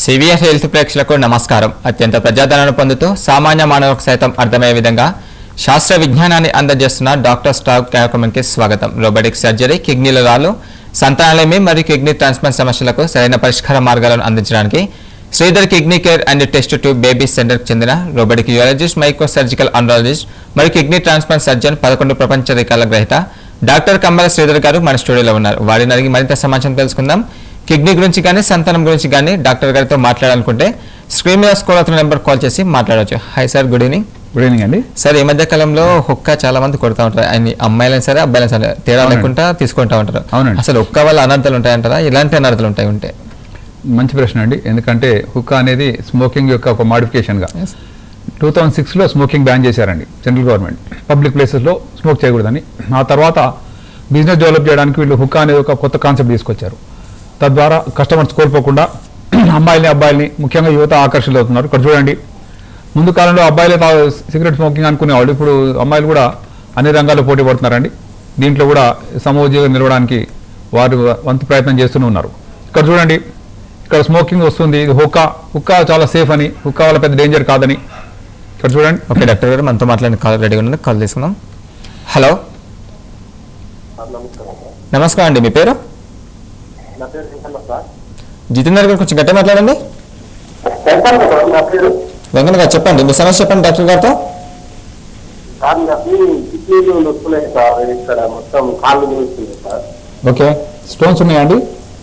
CVS health ప్రేక్షకులకు నమస్కారం అత్యంత ప్రజాదరణ పొందుతూ సామాన్య మానవులకు సైతం అర్థమయ్యే విధంగా శాస్త్ర విజ్ఞానాన్ని అందజేస్తున్న డాక్టర్ స్టాక్ కార్యక్రమానికి స్వాగతం రోబోటిక్ సర్జరీ కిడ్నీల రాళ్ళు సంతానలేమి మరియు కిడ్నీ ట్రాన్స్ప్లాంట్ సమస్యలకు సరైన పరిష్కార మార్గాలను అందించడానికి Sridhar kidney care and test tube baby సెంటర్కి చెందిన robotic urologist micro surgical andrologist మరియు కిడ్నీ ట్రాన్స్ప్లాంట్ సర్జన్ పదకొండు ప్రపంచ రికార్డుల గ్రహీత డాక్టర్ కమ్మల శ్రీధర్ గారు మన స్టూడియోలో ఉన్నారు వారిని అడిగి మరింత సమాచారం తెలుసుకుందాం కిడ్నీ గురించి కానీ సంతానం గురించి కానీ డాక్టర్ గారితో మాట్లాడాలనుకుంటే స్క్రీన్ మీద స్కోర్ అవుతున్న నెంబర్ కాల్ చేసి మాట్లాడవచ్చు hi sir good evening good evening అండి సార్ ఈ మధ్య కాలంలో హుక్క చాలా మంది కొడతా ఉంటారు అన్ని అమ్మాయిలైనా సరే అబ్బాయిలైనా సరే తేడా అవునండి. లేకుండా తీసుకుంటా ఉంటారు అవునండి. అసలు హుక్క వల్ల అనర్థాలు ఉంటాయంటారా ఎలాంటి అనర్థాలు ఉంటాయి ఉంటే మంచి ప్రశ్న అండి ఎందుకంటే హుక్కా అనేది స్మోకింగ్ యొక్క ఒక మాడిఫికేషన్గా టూ థౌజండ్ సిక్స్లో స్మోకింగ్ బ్యాన్ చేశారండి సెంట్రల్ గవర్నమెంట్ పబ్లిక్ ప్లేసెస్లో స్మోక్ చేయకూడదని ఆ తర్వాత బిజినెస్ డెవలప్ చేయడానికి వీళ్ళు హుక్కా అనేది ఒక కొత్త కాన్సెప్ట్ తీసుకొచ్చారు తద్వారా కస్టమర్స్ కోల్పోకుండా అమ్మాయిల్ని అబ్బాయిల్ని ముఖ్యంగా యువత ఆకర్షితులు అవుతున్నారు ఇక్కడ చూడండి ముందు కాలంలో అబ్బాయిలే తా సిగరెట్ స్మోకింగ్ అనుకునేవాళ్ళు ఇప్పుడు అమ్మాయిలు కూడా అన్ని రంగాల్లో పోటీ పడుతున్నారండి దీంట్లో కూడా సమోజీగా నిలవడానికి వారు వంతు ప్రయత్నం చేస్తూనే ఉన్నారు ఇక్కడ చూడండి ఇక్కడ స్మోకింగ్ వస్తుంది ఇది హుక్కా హుక్కా చాలా సేఫ్ అని హుక్కా వల్ల పెద్ద డేంజర్ కాదని ఇక్కడ చూడండి ఓకే డాక్టర్ గారు మనతో మాట్లాడిన కాల్ రెడీగా ఉన్నది కాల్ తీసుకుందాం హలో నమస్కారం అండి మీ పేరు నా పేరు వెంకన్న సార్ జితేందర్ గారు కొంచెం గట్టిగా మాట్లాడండి వెంకన్న సార్ నా పేరు వెంకన్న గారు చెప్పండి మీ సమస్య చెప్పండి డాక్టర్ గారితో సార్ నాకు కిడ్నీలు నొప్పున్నాయి సార్ ఇక్కడ మొత్తం కాళ్ళు నొస్తున్నాయి సార్ ఓకే స్టోన్స్ ఉన్నాయండి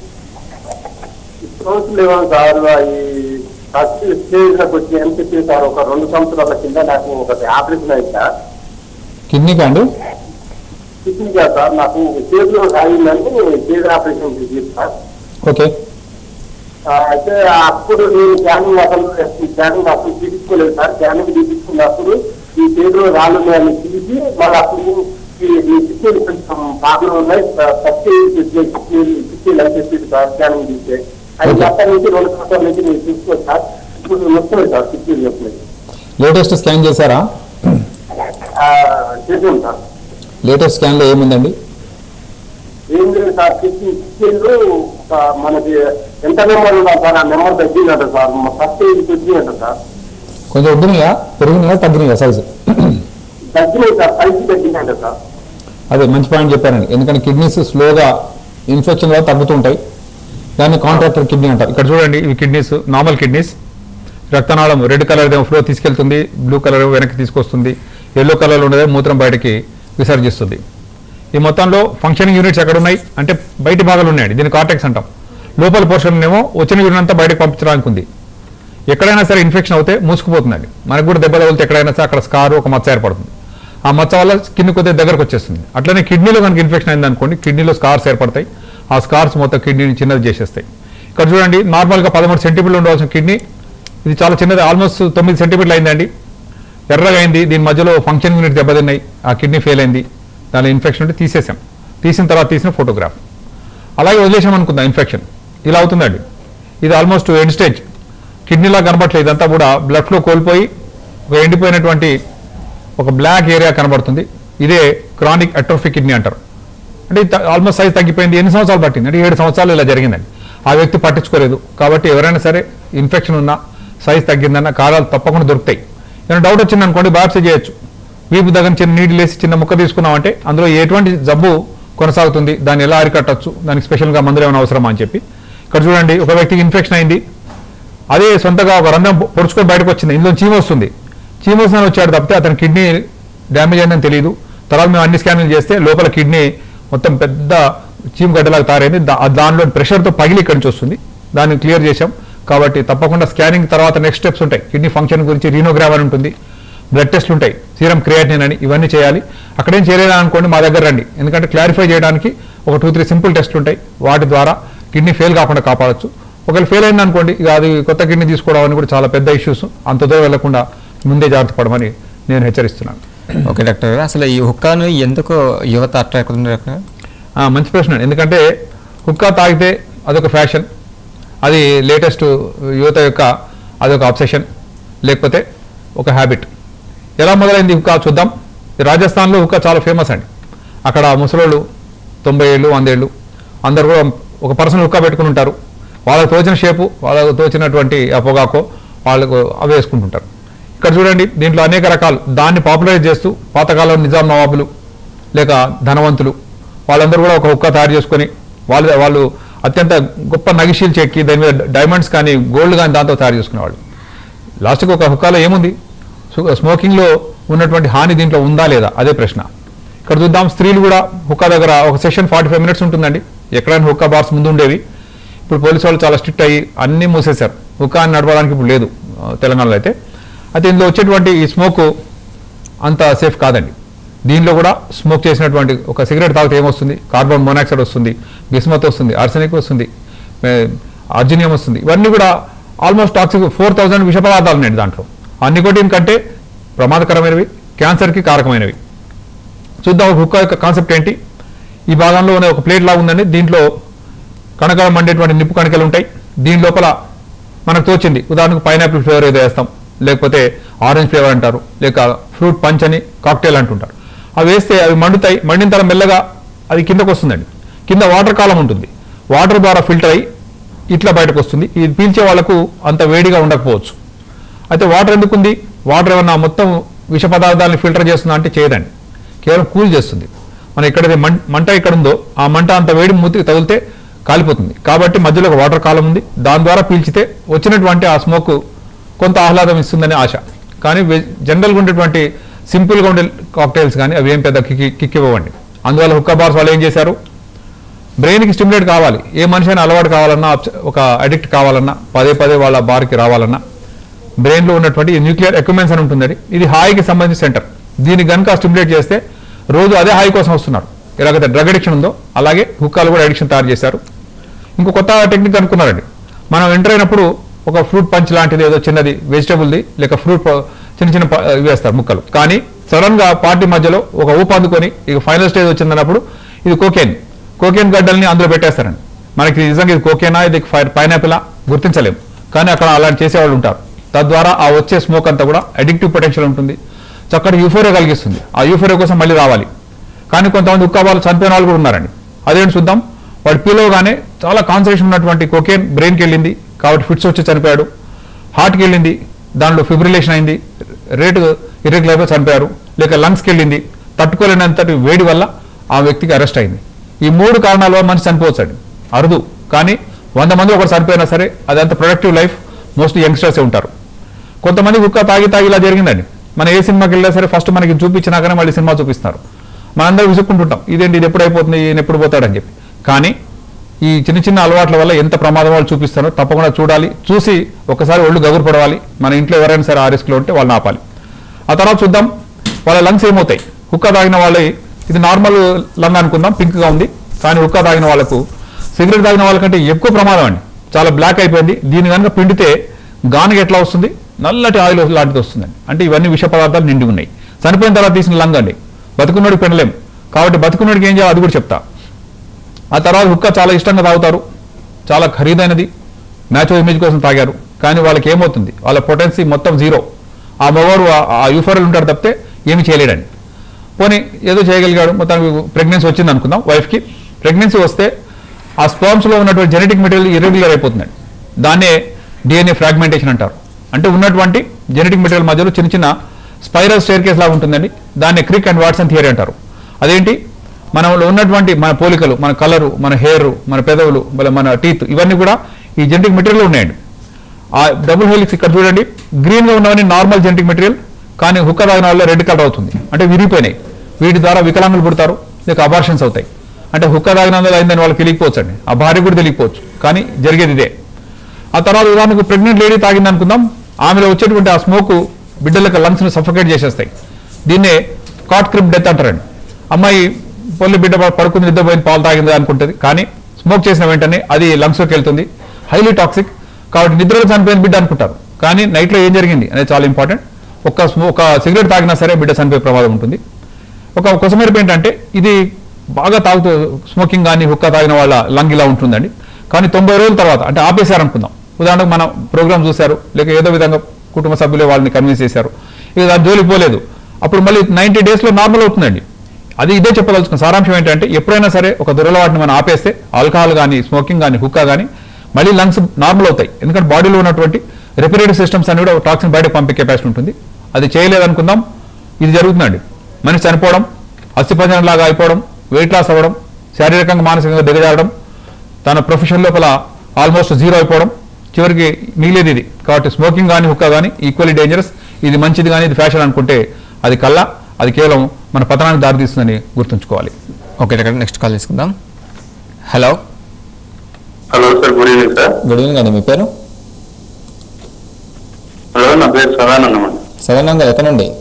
స్టోన్స్ లేవా సార్ ఈ ఫస్ట్ స్టేజ్లోకి వచ్చి ఎంత చెప్పి సార్ ఒక రెండు సంవత్సరాల కింద నాకు ఒకటి ఆపరేషన్ అయింది సార్ కిడ్నీకా అండి కిడ్నీ కాదు సార్ నాకు చేతిలో అయిందని చేతి ఆపరేషన్ చేసి సార్ ఓకే ఆ, అయితే అప్పుడు నేను స్కానింగ్ అసలు స్కానింగ్ అప్పుడు తీసుకోలేదు సార్ స్కానింగ్ తీపించుకున్నప్పుడు ఈ చేతిలో రాళ్ళు ఉన్నాయని తీసి మళ్ళీ అప్పుడు ఈ ఈ కిడ్నీలు కొంచెం ప్రాబ్లం ఉన్నాయి ఫస్ట్ కిడ్నీ కిడ్నీలు అని చెప్పి సార్ స్కానింగ్ తీస్తే అది Okay. అప్పటి నుంచి రెండు సంవత్సరాల నుంచి నేను తీసుకోవచ్చు సార్ ఇప్పుడు నొస్తున్నాయి సార్ కిడ్నీలు నొస్తున్నాయి లేటెస్ట్ స్కాన్ చేశారా ఆ, చేసాం సార్ లేటెస్ట్ స్కాన్లో ఏముందండి ఏం లేదు సార్ కిడ్నీ కిడ్నీలు ఒక మనకి ఎంత నెంబర్ ఉన్నా సార్ ఆ నెంబర్ తగ్గిందంట సార్ ఫస్ట్ తగ్గిందంట సార్ కొంచెం ఉబ్బినాయా పెరిగినాయా తగ్గినాయా సైజు తగ్గినాయి సార్ పైకి తగ్గిందంట సార్ అదే మంచి పాయింట్ చెప్పారండి ఎందుకంటే కిడ్నీస్ స్లోగా ఇన్ఫెక్షన్ వల్ల తగ్గుతూ ఉంటాయి దాన్ని కాంట్రాక్టర్ కిడ్నీ అంటారు ఇక్కడ చూడండి ఇవి కిడ్నీస్ నార్మల్ కిడ్నీస్ రక్తనాళం రెడ్ కలర్ ఏమో ఫ్లో తీసుకెళ్తుంది బ్లూ కలర్ వెనక్కి తీసుకొస్తుంది ఎల్లో కలర్లో ఉండేది మూత్రం బయటకి విసర్జిస్తుంది ఈ మొత్తంలో ఫంక్షనింగ్ యూనిట్స్ ఎక్కడ ఉన్నాయి అంటే బయటి భాగాలు ఉన్నాయండి దీన్ని కార్టెక్స్ అంటాం లోపల పోర్షన్ ఏమో వచ్చిన యూరిన్ అంతా బయటకు పంపించడానికి ఉంది ఎక్కడైనా సరే ఇన్ఫెక్షన్ అవుతే మూసుకుపోతుందండి మనకు కూడా దెబ్బ తగిలితే ఎక్కడైనా సరే అక్కడ స్కార్ ఒక మచ్చ ఏర్పడుతుంది ఆ మచ్చ వల్ల స్కిన్ కొద్దిగా దగ్గరకు వచ్చేస్తుంది అట్లనే కిడ్నీలో కనుక ఇన్ఫెక్షన్ అయింది అనుకోండి కిడ్నీలో స్కార్స్ ఏర్పడతాయి ఆ స్కార్స్ మొత్తం కిడ్నీని చిన్నది చేసేస్తాయి ఇక్కడ చూడండి నార్మల్గా పదమూడు సెంటీమీటర్లు ఉండవలసిన కిడ్నీ ఇది చాలా చిన్నది ఆల్మోస్ట్ తొమ్మిది సెంటీమీటర్లు అయిందండి ఎర్రగా అయింది దీని మధ్యలో ఫంక్షన్ యూనిట్ దెబ్బతిన్నాయి ఆ కిడ్నీ ఫెయిల్ అయింది దానిలో ఇన్ఫెక్షన్ ఉంటే తీసేసాం తీసిన తర్వాత తీసిన ఫోటోగ్రాఫ్ అలాగే వదిలేసాం అనుకుందాం ఇన్ఫెక్షన్ ఇలా అవుతుందండి ఇది ఆల్మోస్ట్ ఎండ్ స్టేజ్ కిడ్నీలా కనబడట్లేదు ఇదంతా కూడా బ్లడ్ ఫ్లో కోల్పోయి ఒక ఎండిపోయినటువంటి ఒక బ్లాక్ ఏరియా కనబడుతుంది ఇదే క్రానిక్ అట్రోఫిక్ కిడ్నీ అంటారు అంటే ఆల్మోస్ట్ సైజ్ తగ్గిపోయింది ఎన్ని సంవత్సరాలు పట్టింది అంటే ఏడు సంవత్సరాలు ఇలా జరిగిందండి ఆ వ్యక్తి పట్టించుకోలేదు కాబట్టి ఎవరైనా సరే ఇన్ఫెక్షన్ ఉన్నా సైజ్ తగ్గిందన్న కాలాలు తప్పకుండా దొరుకుతాయి ఏమైనా డౌట్ వచ్చింది అనుకోండి బాప్సీ చేయొచ్చు వీపు దగ్గర చిన్న నీళ్ళు వేసి చిన్న ముక్క తీసుకున్నామంటే అందులో ఎటువంటి జబ్బు కొనసాగుతుంది దాన్ని ఎలా అరికట్టచ్చు దానికి స్పెషల్గా మందులు ఏమైనా అవసరమా అని చెప్పి ఇక్కడ చూడండి ఒక వ్యక్తికి ఇన్ఫెక్షన్ అయింది అదే సొంతగా ఒక రంధ్రం పొ- పొడుచుకొని బయటకు వచ్చింది ఇందులో చీమ వస్తుంది చీమ వస్తుందని వచ్చాడు తప్పితే అతని కిడ్నీ డ్యామేజ్ అయిందని తెలియదు తర్వాత మేము అన్ని స్కాన్లు చేస్తే లోపల కిడ్నీ మొత్తం పెద్ద చీమ గడ్డలాగా తయారైంది దా- ఆ దానిలో ప్రెషర్తో పగిలి ఇక్కడి నుంచి వస్తుంది దాన్ని క్లియర్ చేశాం కాబట్టి తప్పకుండా స్కానింగ్ తర్వాత నెక్స్ట్ స్టెప్స్ ఉంటాయి కిడ్నీ ఫంక్షన్ గురించి రీనోగ్రామ్ అని ఉంటుంది బ్లడ్ టెస్ట్లు ఉంటాయి సీరం క్రియాటిన్ అని ఇవన్నీ చేయాలి అక్కడేం చేయలేదా అనుకోండి మా దగ్గర రండి ఎందుకంటే క్లారిఫై చేయడానికి ఒక టూ త్రీ సింపుల్ టెస్ట్లు ఉంటాయి వాటి ద్వారా కిడ్నీ ఫెయిల్ కాకుండా కాపాడచ్చు ఒకవేళ ఫెయిల్ అయింది అనుకోండి ఇక అది కొత్త కిడ్నీ తీసుకోవడం అని కూడా చాలా పెద్ద ఇష్యూస్ అంత దూరం వెళ్లకుండా ముందే జాగ్రత్త పడమని నేను హెచ్చరిస్తున్నాను ఓకే డాక్టర్ గారు అసలు ఈ హుక్కాను ఎందుకు యువత అట్రాక్ట్ అవుతుంది డాక్టర్ గారు? ఆ, మంచి ప్రశ్న ఎందుకంటే హుక్కా తాగితే అదొక ఫ్యాషన్ అది లేటెస్ట్ యువత యొక్క అదొక అబ్సెషన్ లేకపోతే ఒక హ్యాబిట్ ఎలా మొదలైంది హుక్కా చూద్దాం ఈ రాజస్థాన్లో హుక్కా చాలా ఫేమస్ అండి అక్కడ ముసలోళ్ళు తొంభై ఏళ్ళు వంద ఏళ్ళు అందరు కూడా ఒక పర్సన్ హుక్కా పెట్టుకుని ఉంటారు వాళ్ళకి తోచిన షేపు వాళ్ళకు తోచినటువంటి ఆ పొగాకో వాళ్ళకు అవి వేసుకుంటుంటారు ఇక్కడ చూడండి దీంట్లో అనేక రకాలు దాన్ని పాపులరైజ్ చేస్తూ పాతకాలం నిజాం నవాబులు లేక ధనవంతులు వాళ్ళందరూ కూడా ఒక హుక్కా తయారు చేసుకొని వాళ్ళు వాళ్ళు అత్యంత గొప్ప నగిషీలు చెక్కి దాని మీద డైమండ్స్ కానీ గోల్డ్ కానీ దాంతో తయారు చేసుకునేవాళ్ళు లాస్ట్కి ఒక హుక్కాలో ఏముంది సు- స్మోకింగ్లో ఉన్నటువంటి హాని దీంట్లో ఉందా లేదా అదే ప్రశ్న ఇక్కడ చూద్దాం స్త్రీలు కూడా హుక్కా దగ్గర ఒక సెషన్ ఫార్టీ ఫైవ్ మినిట్స్ ఉంటుందండి ఎక్కడైనా హుక్కా బార్స్ ముందు ఉండేవి ఇప్పుడు పోలీసు వాళ్ళు చాలా స్ట్రిక్ట్ అయ్యి అన్నీ మూసేశారు హుక్కా అని నడపడానికి ఇప్పుడు లేదు ఆ, తెలంగాణలో అయితే అయితే ఇందులో వచ్చేటువంటి ఈ స్మోక్ అంత సేఫ్ కాదండి దీనిలో కూడా స్మోక్ చేసినటువంటి ఒక సిగరెట్ తాగితే ఏమొస్తుంది కార్బన్ మోనాక్సైడ్ వస్తుంది బిస్మత్ వస్తుంది ఆర్సెనిక్ వస్తుంది అర్జునియం వస్తుంది ఇవన్నీ కూడా ఆల్మోస్ట్ టాక్సిక్ ఫోర్ థౌజండ్ విష పదార్థాలు ఉన్నాయి దాంట్లో ఆ నికోటిన్ కంటే ప్రమాదకరమైనవి క్యాన్సర్కి కారకమైనవి చూద్దాం ఒక హుక్కా యొక్క కాన్సెప్ట్ ఏంటి ఈ భాగంలో ఉన్న ఒక ప్లేట్ లాగా ఉందండి దీంట్లో కణకణ మండేటువంటి నిప్పు కణికలు ఉంటాయి దీని లోపల మనకు తోచింది ఉదాహరణకు పైనాపిల్ ఫ్లేవర్ ఏదో వేస్తాం లేకపోతే ఆరెంజ్ ఫ్లేవర్ అంటారు లేక ఫ్రూట్ పంచ్ అని కాక్టైల్ అంటుంటారు అవి వేస్తే అవి మండుతాయి మండిన తర్వాత మెల్లగా అది కిందకు వస్తుందండి కింద వాటర్ కాలం ఉంటుంది వాటర్ ద్వారా ఫిల్టర్ అయ్యి ఇట్లా బయటకు వస్తుంది ఇది పీల్చే వాళ్ళకు అంత వేడిగా ఉండకపోవచ్చు అయితే వాటర్ ఎందుకు ఉంది వాటర్ ఏమన్నా మొత్తం విష పదార్థాలను ఫిల్టర్ చేస్తుందా అంటే చేయదండి కేవలం కూల్ చేస్తుంది మన ఎక్కడైతే మం- మంట ఇక్కడ ఉందో ఆ మంట అంత వేడి మూతికి తగిలితే కాలిపోతుంది కాబట్టి మధ్యలో ఒక వాటర్ కాలం ఉంది దాని ద్వారా పీల్చితే వచ్చినటువంటి ఆ స్మోక్ కొంత ఆహ్లాదం ఇస్తుందని ఆశ కానీ వె- జనరల్గా ఉండేటువంటి సింపుల్గా ఉండే కాక్టైల్స్ కానీ అవి ఏం పెద్ద కిక్ కిక్ ఇవ్వండి అందువల్ల హుక్కా బార్స్ వాళ్ళు ఏం చేశారు బ్రెయిన్కి స్టిమ్యులేట్ కావాలి ఏ మనిషి అయినా అలవాటు కావాలన్నా అబ్స- ఒక అడిక్ట్ కావాలన్నా పదే పదే వాళ్ళ బార్కి రావాలన్నా బ్రెయిన్లో ఉన్నటువంటి న్యూక్లియర్ ఎక్విప్మెంట్స్ అని ఉంటుందండి ఇది హాయికి సంబంధించిన సెంటర్ దీన్ని కనుక స్టిమ్యులేట్ చేస్తే రోజు అదే హాయి కోసం వస్తున్నారు ఎలాగైతే డ్రగ్ అడిక్షన్ ఉందో అలాగే హుక్కాలు కూడా అడిక్షన్ తయారు చేశారు ఇంకో కొత్త టెక్నిక్ అనుకున్నారండి మనం ఎంటర్ అయినప్పుడు ఒక ఫ్రూట్ పంచ్ లాంటిది ఏదో చిన్నది వెజిటబుల్ది లేక ఫ్రూట్ ప- చిన్న చిన్న ప- ఇవి వేస్తారు ముక్కలు కానీ సడన్ గా పార్టీ మధ్యలో ఒక ఊపు అందుకొని ఇక ఫైనల్ స్టేజ్ వచ్చిందన్నప్పుడు ఇది కోకేన్ కోకేన్ గడ్డల్ని అందులో పెట్టేస్తారండి మనకి నిజంగా ఇది కోకేనా ఇది పైనాపిలా గుర్తించలేము కానీ అక్కడ అలాంటి చేసేవాళ్ళు ఉంటారు తద్వారా ఆ వచ్చే స్మోక్ అంతా కూడా అడిక్టివ్ పొటెన్షియల్ ఉంటుంది చక్కటి యూఫోరియా కలిగిస్తుంది ఆ యూఫోరియా కోసం మళ్ళీ రావాలి కానీ కొంతమంది ఉక్కా వాళ్ళు చనిపోయిన వాళ్ళు కూడా ఉన్నారండి అదేంటి చూద్దాం వాడు పిలవగానే చాలా కాన్సన్ట్రేషన్ ఉన్నటువంటి కోకేన్ బ్రెయిన్కి వెళ్ళింది కాబట్టి ఫిట్స్ వచ్చి చనిపోయాడు హార్ట్కి వెళ్ళింది దాంట్లో ఫిబ్రిలేషన్ అయింది రేటు ఇర్రెగ్యులర్గా చనిపోయారు లేక లంగ్స్కి వెళ్ళింది తట్టుకోలేనంతటి వేడి వల్ల ఆ వ్యక్తికి అరెస్ట్ అయింది ఈ మూడు కారణాల వల్ల మనిషి చనిపోవచ్చండి అరుదు కానీ వంద మంది ఒకరు చనిపోయినా సరే అదంత ప్రొడక్టివ్ లైఫ్ మోస్ట్లీ యంగ్స్టర్సే ఉంటారు కొంతమంది హుక్క తాగి తాగి ఇలా జరిగిందండి మన ఏ సినిమాకి వెళ్ళినా సరే ఫస్ట్ మనకి చూపించినాకనే మళ్ళీ సినిమా చూపిస్తారు మనందరం విసుక్కుంటుంటాం ఇదేంటి ఇది ఎప్పుడు అయిపోతుంది ఈయన ఎప్పుడు పోతాడని చెప్పి కానీ ఈ చిన్న చిన్న అలవాట్ల వల్ల ఎంత ప్రమాదం వాళ్ళు చూపిస్తారో తప్పకుండా చూడాలి చూసి ఒకసారి ఒళ్ళు గగురు పడవాలి మన ఇంట్లో ఎవరైనా సరే ఆ రిస్క్లో ఉంటే వాళ్ళని ఆపాలి ఆ తర్వాత చూద్దాం వాళ్ళ లంగ్స్ ఏమవుతాయి హుక్క తాగిన వాళ్ళకి ఇది నార్మల్ లంగ్ అనుకుందాం పింక్గా ఉంది కానీ హుక్క తాగిన వాళ్ళకు సిగరెట్ తాగిన వాళ్ళకంటే ఎక్కువ ప్రమాదం అండి చాలా బ్లాక్ అయిపోయింది దీని కనుక పిండితే గానుగ ఎట్లా వస్తుంది నల్లటి ఆయిల్ లాంటిది వస్తుందండి అంటే ఇవన్నీ విష పదార్థాలు నిండి ఉన్నాయి చనిపోయిన తర్వాత తీసిన లంగ్ అండి బతుకున్నోడికి పిండలేం కాబట్టి బతుకున్నోడికి ఏం చేయాలి అది కూడా చెప్తా ఆ తర్వాత హుక్క చాలా ఇష్టంగా తాగుతారు చాలా ఖరీదైనది మ్యాచ్ ఇమేజ్ కోసం తాగారు కానీ వాళ్ళకి ఏమవుతుంది వాళ్ళ పొటెన్సీ మొత్తం జీరో ఆ మగవాడు ఆ- ఆ యూఫర్లు ఉంటారు తప్పితే ఏమి చేయలేడండి పోనీ ఏదో చేయగలిగాడు మొత్తానికి ప్రెగ్నెన్సీ వచ్చింది అనుకుందాం వైఫ్కి ప్రెగ్నెన్సీ వస్తే ఆ స్పర్మ్స్లో ఉన్నటువంటి జెనెటిక్ మెటీరియల్ ఇర్రెగ్యులర్ అయిపోతుందండి దాన్నే డిఎన్ఏ ఫ్రాగ్మెంటేషన్ అంటారు అంటే ఉన్నటువంటి జెనెటిక్ మెటీరియల్ మధ్యలో చిన్న చిన్న స్పైరల్ స్టేర్ కేస్ లాగా ఉంటుందండి దాన్ని క్రిక్ అండ్ వాట్సన్ థియరీ అంటారు అదేంటి మనలో ఉన్నటువంటి మన పోలికలు మన కలరు మన హెయిర్ మన పెదవులు మళ్ళీ మన టీత్ ఇవన్నీ కూడా ఈ జెనెటిక్ మెటీరియల్ ఉన్నాయండి ఆ డబుల్ హెలిక్స్ ఇక్కడ చూడండి గ్రీన్ గా ఉన్నవన్నీ నార్మల్ జెనెటిక్ మెటీరియల్ కానీ హుక్క తాగిన వల్ల రెడ్ కలర్ అవుతుంది అంటే విరిగిపోయినాయి వీటి ద్వారా వికలాంగులు పుడతారు లేక అబార్షన్స్ అవుతాయి అంటే హుక్క తాగినందుకు అయిందని వాళ్ళకి తెలియకపోవచ్చు అండి ఆ భార్య కూడా తెలియకపోవచ్చు కానీ జరిగేది ఇదే ఆ తర్వాత ఉదాహరణకు ప్రెగ్నెంట్ లేడీ తాగింది అనుకుందాం ఆమెలో వచ్చేటువంటి ఆ స్మోక్ బిడ్డలకు లంగ్స్ని సఫకేట్ చేసేస్తాయి దీన్నే కాట్ క్రిప్ డెత్ అంటారండి అమ్మాయి పొల్లి బిడ్డ ప- పడుకుంది నిద్రపోయింది పాలు తాగింది అనుకుంటుంది కానీ స్మోక్ చేసిన వెంటనే అది లంగ్స్లోకి వెళ్తుంది హైలీ టాక్సిక్ కాబట్టి నిద్రలో చనిపోయిన బిడ్డ అనుకుంటారు కానీ నైట్లో ఏం జరిగింది అనేది చాలా ఇంపార్టెంట్ ఒక స్మో ఒక సిగరెట్ తాగినా సరే బిడ్డ చనిపోయే ప్రమాదం ఉంటుంది ఒక కొసమెరుపు ఏంటంటే ఇది బాగా తాగుతూ స్మోకింగ్ కానీ హుక్కా తాగిన వాళ్ళ లంగ్ ఇలా ఉంటుందండి కానీ తొంభై రోజుల తర్వాత అంటే ఆపేశారు అనుకుందాం ఉదాహరణకు మనం ప్రోగ్రామ్ చూశారు లేక ఏదో విధంగా కుటుంబ సభ్యులే వాళ్ళని కన్విన్స్ చేశారు ఇక దాని జోలికి పోలేదు అప్పుడు మళ్ళీ నైంటీ డేస్లో నార్మల్ అవుతుందండి అది ఇదే చెప్పదలుచుకున్న సారాంశం ఏంటంటే ఎప్పుడైనా సరే ఒక దురలవాటిని మనం ఆపేస్తే ఆల్కహాల్ కానీ స్మోకింగ్ కానీ హుక్కా కానీ మళ్ళీ లంగ్స్ నార్మల్ అవుతాయి ఎందుకంటే బాడీలో ఉన్నటువంటి రెపిరేటివ్ సిస్టమ్స్ అన్ని కూడా టాక్సిన్ బయటకు పంపే కెపాసిటీ ఉంటుంది అది చేయలేదనుకుందాం ఇది జరుగుతుందండి మనిషి చనిపోవడం అస్థిపంజరం లాగా అయిపోవడం వెయిట్ లాస్ అవ్వడం శారీరకంగా మానసికంగా దిగజారడం తన ప్రొఫెషన్ లోపల ఆల్మోస్ట్ జీరో అయిపోవడం చివరికి మిగిలేది ఇది కాబట్టి స్మోకింగ్ కానీ హుక్కా కానీ ఈక్వల్లీ డేంజరస్ ఇది మంచిది కానీ ఇది ఫ్యాషన్ అనుకుంటే అది కల్లా అది కేవలం మన పతనానికి దారితీస్తుందని గుర్తుంచుకోవాలి ఓకే ఇక్కడ నెక్స్ట్ కాల్ తీసుకుందాం hello hello sir good evening sir good evening అండి మీ పేరు హలో నా పేరు సదానందం అండి సదానందం గారు ఎక్కడ నుండి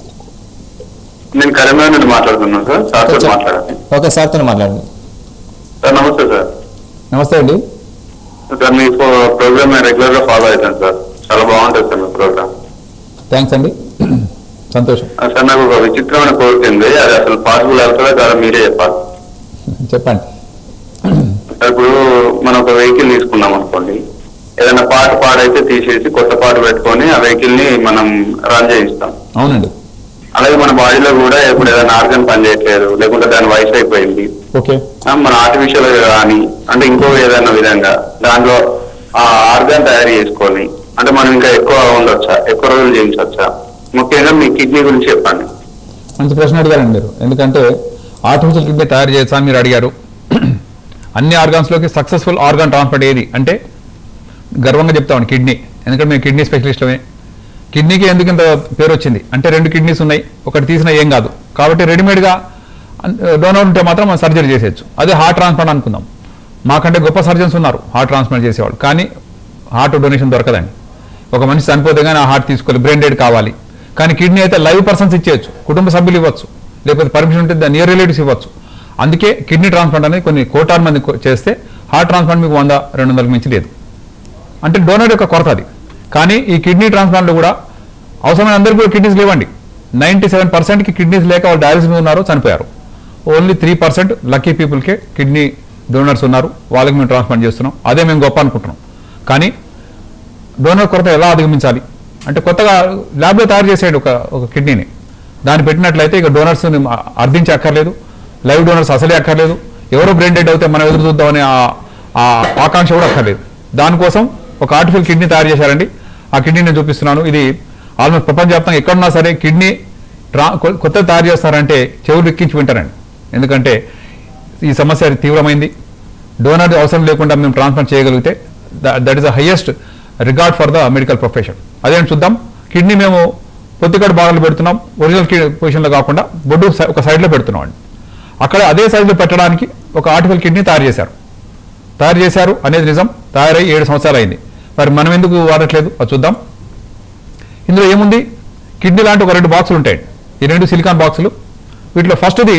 నేను కరీంనగర్ నుండి మాట్లాడుతున్నాను సార్ సార్తో ఓకే. మాట్లాడండి ఓకే సార్తో మాట్లాడండి సార్ నమస్తే సార్ నమస్తే అండి సార్ మీ ప్రోగ్రామ్ నేను రెగ్యులర్ గా ఫాలో అవుతాను సార్ చాలా బాగుంటుంది సార్ మీ ప్రోగ్రామ్ థ్యాంక్స్ అండి సంతోషం సార్ నాకు ఒక విచిత్రమైన కోరిక ఉంది అది అసలు పాసిబుల్ అవుతుందా కాదా మీరే చెప్పాలి చెప్పండి సార్ ఇప్పుడు మనం ఒక వెహికల్ తీసుకున్నాం అనుకోండి ఏదైనా పాట పాడైతే తీసేసి కొత్త పాట పెట్టుకొని ఆ వెహికల్ ని మనం రన్ చేయిస్తాం అవునండి అలాగే మన బాడీలో కూడా ఇప్పుడు ఏదైనా ఆర్గన్ పనిచేయట్లేదు లేకుంటే దాని వయసు అయిపోయింది ఓకే ఆ, మన ఆర్టిఫిషియల్ కానీ అంటే ఇంకో ఏదైనా విధంగా దాంట్లో ఆ ఆర్గాన్ తయారు చేసుకొని అంటే మనం ఇంకా ఎక్కువ ఉండొచ్చా ఎక్కువ రోజులు జీవించవచ్చా ముఖ్యంగా మీ కిడ్నీ గురించి చెప్పండి మంచి ప్రశ్న అడిగారండి మీరు ఎందుకంటే ఆర్టిఫిషియల్ కిడ్నీ తయారు చేయొచ్చా అని మీరు అడిగారు అన్ని ఆర్గాన్స్లోకి సక్సెస్ఫుల్ ఆర్గాన్ ట్రాన్స్ఫర్ ఏది అంటే గర్వంగా చెప్తామండి కిడ్నీ ఎందుకంటే మేము కిడ్నీ స్పెషలిస్టమే కిడ్నీకి ఎందుకు ఇంత పేరు వచ్చింది అంటే రెండు కిడ్నీస్ ఉన్నాయి ఒకటి తీసినా ఏం కాదు కాబట్టి రెడీమేడ్గా డోనర్ ఉంటే మాత్రం మనం సర్జరీ చేసేయచ్చు అదే హార్ట్ ట్రాన్స్ప్లాంట్ అనుకుందాం మాకంటే గొప్ప సర్జన్స్ ఉన్నారు హార్ట్ ట్రాన్స్ప్లాంట్ చేసేవాళ్ళు కానీ హార్ట్ డొనేషన్ దొరకదండి ఒక మనిషి చనిపోతే కానీ ఆ హార్ట్ తీసుకోవాలి బ్రెయిన్ డెడ్ కావాలి కానీ కిడ్నీ అయితే లైవ్ పర్సన్స్ ఇచ్చేయచ్చు కుటుంబ సభ్యులు ఇవ్వచ్చు లేకపోతే పర్మిషన్ ఉంటే దాని నియర్ రిలేటివ్స్ ఇవ్వచ్చు అందుకే కిడ్నీ ట్రాన్స్ప్లాంట్ అనేది కొన్ని కోటాను మంది కో- చేస్తే హార్ట్ ట్రాన్స్ప్లాంట్ మీకు వంద రెండు వందలకు మించి లేదు అంటే డోనర్ యొక్క కొరత అది కానీ ఈ కిడ్నీ ట్రాన్స్ప్లాంట్లో కూడా అవసరమైన అందరికీ కూడా కిడ్నీస్ లేవండి నైంటీ సెవెన్ పర్సెంట్కి కిడ్నీస్ లేక వాళ్ళు డయాలసిస్ మీద ఉన్నారు చనిపోయారు ఓన్లీ త్రీ పర్సెంట్ లక్కీ పీపుల్కే కిడ్నీ డోనర్స్ ఉన్నారు వాళ్ళకి మేము ట్రాన్స్ప్లాంట్ చేస్తున్నాం అదే మేము గొప్ప అనుకుంటున్నాం కానీ డోనర్ కొరత ఎలా అధిగమించాలి అంటే కొత్తగా ల్యాబ్లో తయారు చేసేయండి ఒక ఒక కిడ్నీని దాన్ని పెట్టినట్లయితే ఇక డోనర్స్ అర్థించి అక్కర్లేదు లైవ్ డోనర్స్ అసలే అక్కర్లేదు ఎవరో బ్రెయిన్ డెడ్ అవుతే మనం ఎదురు చూద్దామనే ఆ- ఆ ఆకాంక్ష కూడా అక్కర్లేదు దానికోసం ఒక ఆర్టిఫిషియల్ కిడ్నీ తయారు చేశారండి ఆ కిడ్నీ నేను చూపిస్తున్నాను ఇది ఆల్మోస్ట్ ప్రపంచవ్యాప్తంగా ఎక్కడున్నా సరే కిడ్నీ ట్రా కొ- కొత్తది తయారు చేస్తారంటే చెవులు ఎక్కించి వింటారండి ఎందుకంటే ఈ సమస్య తీవ్రమైంది డోనర్ అవసరం లేకుండా మేము ట్రాన్స్ప్లాంట్ చేయగలిగితే that is the highest regard for the medical profession అదేంటి చూద్దాం కిడ్నీ మేము పొత్తికడ భాగాలు పెడుతున్నాం ఒరిజినల్ పొజిషన్లో కాకుండా బొడ్డు సై- ఒక సైడ్లో పెడుతున్నాం అండి అక్కడ అదే సైజులో పెట్టడానికి ఒక ఆర్టిఫిషియల్ కిడ్నీ తయారు చేశారు తయారు చేశారు అనేది నిజం తయారై ఏడు సంవత్సరాలు అయింది మరి మనం ఎందుకు వాడట్లేదు అది చూద్దాం ఇందులో ఏముంది కిడ్నీ లాంటి ఒక రెండు బాక్సులు ఉంటాయి ఈ రెండు సిలికాన్ బాక్సులు వీటిలో ఫస్ట్ది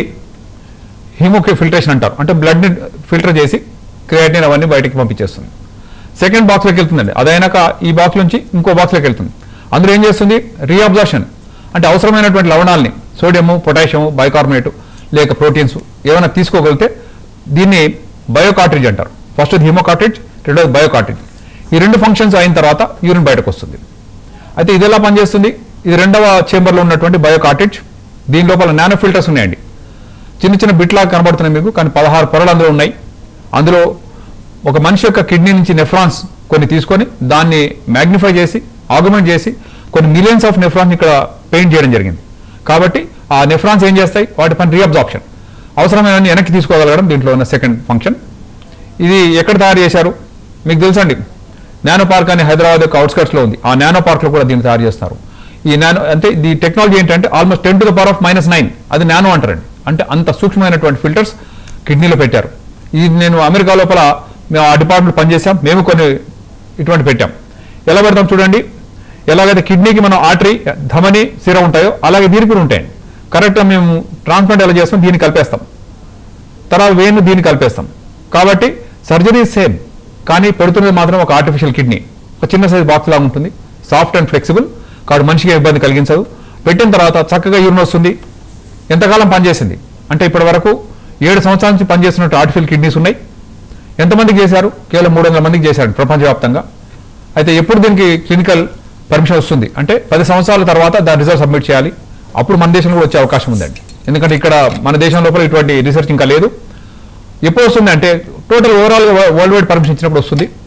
హిమోకి ఫిల్టరేషన్ అంటారు అంటే బ్లడ్ని ఫిల్టర్ చేసి క్రియాటిన్ అవన్నీ బయటికి పంపించేస్తుంది సెకండ్ బాక్స్లోకి వెళ్తుందండి అదైనాక ఈ బాక్స్ నుంచి ఇంకో బాక్స్లోకి వెళ్తుంది అందులో ఏం చేస్తుంది రీఅబ్జార్షన్ అంటే అవసరమైనటువంటి లవణాలని సోడియము పొటాషియము బైకార్బోనేట్ లేక ప్రోటీన్స్ ఏమైనా తీసుకోగలిగితే దీన్ని బయోకాట్రిజ్ అంటారు ఫస్ట్ హిమోకాట్రిజ్ రెండోది బయోకాట్రిజ్ ఈ రెండు ఫంక్షన్స్ అయిన తర్వాత యూరిన్ బయటకు వస్తుంది అయితే ఇది ఎలా పనిచేస్తుంది ఇది రెండవ చేంబర్లో ఉన్నటువంటి బయోకాట్రిజ్ దీని లోపల నానో ఫిల్టర్స్ ఉన్నాయండి చిన్న చిన్న బిట్లాగా కనబడుతున్నాయి మీకు కానీ పదహారు పొరలు అందులో ఉన్నాయి అందులో ఒక మనిషి యొక్క కిడ్నీ నుంచి నెఫ్రాన్స్ కొన్ని తీసుకొని దాన్ని మ్యాగ్నిఫై చేసి ఆర్గ్యుమెంట్ చేసి కొన్ని మిలియన్స్ ఆఫ్ నెఫ్రాన్స్ ఇక్కడ పెయింట్ చేయడం జరిగింది కాబట్టి ఆ నెఫ్రాన్స్ ఏం చేస్తాయి వాటి పని రీఅబ్జార్ప్షన్ అవసరమైన వెనక్కి తీసుకోగలగడం దీంట్లో ఉన్న సెకండ్ ఫంక్షన్ ఇది ఎక్కడ తయారు చేశారు మీకు తెలుసండి నానో పార్క్ అని హైదరాబాద్ యొక్క outskirts లో ఉంది ఆ నానో పార్క్లో కూడా దీన్ని తయారు చేస్తారు ఈ నానో అంటే ఈ టెక్నాలజీ ఏంటంటే almost ten to the power of minus nine అది నానో అంటారండి అంటే అంత సూక్ష్మమైనటువంటి ఫిల్టర్స్ కిడ్నీలో పెట్టారు ఇది నేను అమెరికా లోపల మేము ఆ డిపార్ట్మెంట్ పనిచేసాం మేము కొన్ని ఇటువంటి పెట్టాం ఎలా పెడతాం చూడండి ఎలాగైతే కిడ్నీకి మనం ఆర్టరీ ధమని సిర ఉంటాయో అలాగే దీనికి కూడా ఉంటాయండి కరెక్ట్గా మేము ట్రాన్స్ప్లాంట్ ఎలా చేస్తాం దీన్ని కలిపేస్తాం తర్వాత వేణు దీన్ని కలిపేస్తాం కాబట్టి సర్జరీ సేమ్ కానీ పెడుతున్నది మాత్రం ఒక ఆర్టిఫిషియల్ కిడ్నీ ఒక చిన్న సైజ్ బాక్స్ లాగా ఉంటుంది సాఫ్ట్ అండ్ ఫ్లెక్సిబుల్ కాబట్టి మనిషికి ఇబ్బంది కలిగించదు పెట్టిన తర్వాత చక్కగా యూరిన్ వస్తుంది ఎంతకాలం పనిచేసింది అంటే ఇప్పటి వరకు ఏడు సంవత్సరాల నుంచి పనిచేస్తున్నట్టు ఆర్టిఫిషియల్ కిడ్నీస్ ఉన్నాయి ఎంతమందికి చేశారు కేవలం మూడు వందల మందికి చేశారు ప్రపంచవ్యాప్తంగా అయితే ఎప్పుడు దీనికి క్లినికల్ పర్మిషన్ వస్తుంది అంటే పది సంవత్సరాల తర్వాత దాని రిజల్ట్ సబ్మిట్ చేయాలి అప్పుడు మన దేశంలో కూడా వచ్చే అవకాశం ఉందండి ఎందుకంటే ఇక్కడ మన దేశం లోపల ఇటువంటి రీసెర్చ్ ఇంకా లేదు ఎప్పుడు వస్తుంది అంటే total overall world wide permission ఇచ్చినప్పుడు వస్తుంది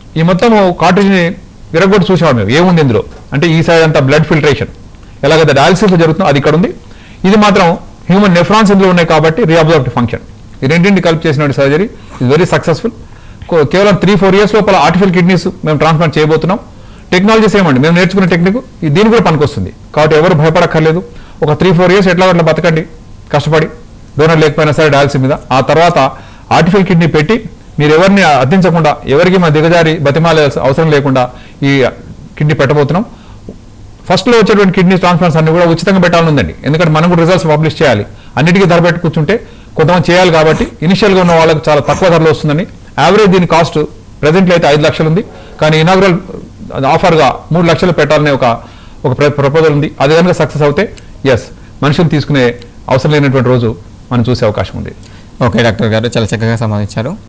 ఈ మొత్తం కార్ట్రిడ్జ్ని విరగొట్టి చూసేవాడు మేము ఏముంది ఇందులో అంటే ఈ సైడ్ అంతా బ్లడ్ ఫిల్టరేషన్ ఎలాగైతే డయాలసిస్ జరుగుతుందో అది ఇక్కడ ఉంది ఇది మాత్రం హ్యూమన్ నెఫ్రాన్స్ ఇందులో ఉన్నాయి కాబట్టి రీఅబ్జర్వ్డ్ ఫంక్షన్ ఈ రెండింటిని కలిపి చేసిన సర్జరీ ఇస్ వెరీ సక్సెస్ఫుల్ కేవలం త్రీ ఫోర్ ఇయర్స్ లోపల ఆర్టిఫిషియల్ కిడ్నీస్ మేము ట్రాన్స్ప్లాంట్ చేయబోతున్నాం టెక్నాలజీస్ ఏమండి మేము నేర్చుకున్న టెక్నిక్ దీని కూడా పనికొస్తుంది కాబట్టి ఎవరు భయపడక్కర్లేదు ఒక త్రీ ఫోర్ ఇయర్స్ ఎట్లా అట్లా బతకండి కష్టపడి డోనర్ లేకపోయినా సరే డయాలసిస్ మీద ఆ తర్వాత ఆర్టిఫిషియల్ కిడ్నీ పెట్టి మీరు ఎవరిని అర్థించకుండా ఎవరికి మా దిగజారి బతిమాలే అవసరం లేకుండా ఈ కిడ్నీ పెట్టబోతున్నాం ఫస్ట్లో వచ్చేటువంటి కిడ్నీ ట్రాన్స్ప్లాంట్స్ అన్ని కూడా ఉచితంగా పెట్టాలని ఉందండి ఎందుకంటే మనం కూడా రిజల్ట్స్ పబ్లిష్ చేయాలి అన్నిటికీ ధర పెట్టి కూర్చుంటే కొంతమంది చేయాలి కాబట్టి ఇనిషియల్గా ఉన్న వాళ్ళకి చాలా తక్కువ ధరలో వస్తుందని యావరేజ్ దీని కాస్ట్ ప్రెసెంట్లో అయితే ఐదు లక్షలు ఉంది కానీ ఇనాగ్రల్ ఆఫర్గా మూడు లక్షలు పెట్టాలనే ఒక ఒక ప్రపోజల్ ఉంది అది కనుక సక్సెస్ అవుతే ఎస్ మనుషులు తీసుకునే అవసరం లేనటువంటి రోజు మనం చూసే అవకాశం ఉంది ఓకే డాక్టర్ గారు చాలా చక్కగా సమాధించారు